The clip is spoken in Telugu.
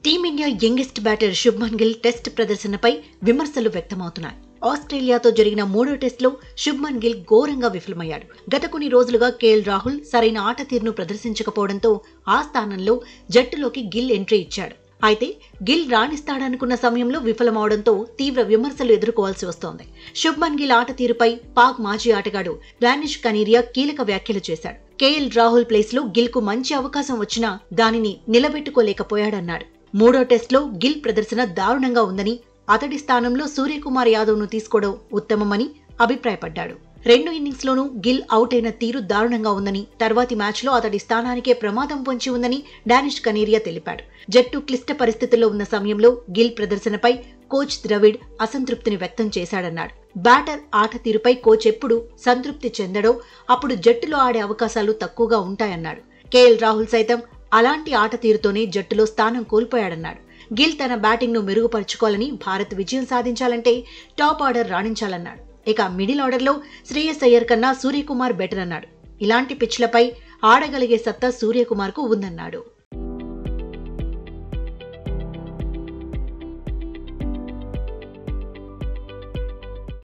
team India youngest batter Shubman Gill test ప్రదర్శనపై విమర్శలు వ్యక్తమవుతున్నాయి ఆస్ట్రేలియాతో జరిగిన మూడో టెస్టులో శుభ్మన్ గిల్ ఘోరంగా విఫలమయ్యాడు గత కొన్ని రోజులుగా కేఎల్ రాహుల్ సరైన ఆట తీరును ప్రదర్శించకపోవడంతో ఆ స్థానంలో జట్టులోకి గిల్ ఎంట్రీ ఇచ్చాడు అయితే గిల్ రాణిస్తాడనుకున్న సమయంలో విఫలమవడంతో తీవ్ర విమర్శలు ఎదుర్కోవాల్సి వస్తోంది శుభ్మన్ గిల్ ఆట తీరుపై పాక్ మాజీ ఆటగాడు డానిష్ కనీరియా కీలక వ్యాఖ్యలు చేశాడు కేఎల్ రాహుల్ ప్లేస్ లో గిల్ కు మంచి అవకాశం వచ్చినా దానిని నిలబెట్టుకోలేకపోయాడన్నాడు మూడో టెస్టులో గిల్ ప్రదర్శన దారుణంగా ఉందని అతడి స్థానంలో సూర్యకుమార్ యాదవ్ ను తీసుకోవడం ఉత్తమమని అభిప్రాయపడ్డాడు రెండు ఇన్నింగ్స్లోనూ గిల్ అవుట్ అయిన తీరు దారుణంగా ఉందని తర్వాతి మ్యాచ్లో అతడి స్థానానికే ప్రమాదం పొంచి ఉందని డానిష్ కనేరియా తెలిపాడు జట్టు క్లిష్ట పరిస్థితుల్లో ఉన్న సమయంలో గిల్ ప్రదర్శనపై కోచ్ ద్రవిడ్ అసంతృప్తిని వ్యక్తం చేశాడన్నాడు బ్యాటర్ ఆట తీరుపై కోచ్ ఎప్పుడు సంతృప్తి చెందడో అప్పుడు జట్టులో ఆడే అవకాశాలు తక్కువగా ఉంటాయన్నాడు కేఎల్ రాహుల్ సైతం అలాంటి ఆట తీరుతోనే జట్టులో స్థానం కోల్పోయాడన్నాడు గిల్ తన బ్యాటింగ్ ను మెరుగుపరుచుకోవాలని భారత్ విజయం సాధించాలంటే టాప్ ఆర్డర్ రాణించాలన్నాడు ఇక మిడిల్ ఆర్డర్లో శ్రేయస్ అయ్యర్ కన్నా సూర్యకుమార్ బెటర్ అన్నాడు ఇలాంటి పిచ్లపై ఆడగలిగే సత్తా సూర్యకుమార్కు ఉందన్నాడు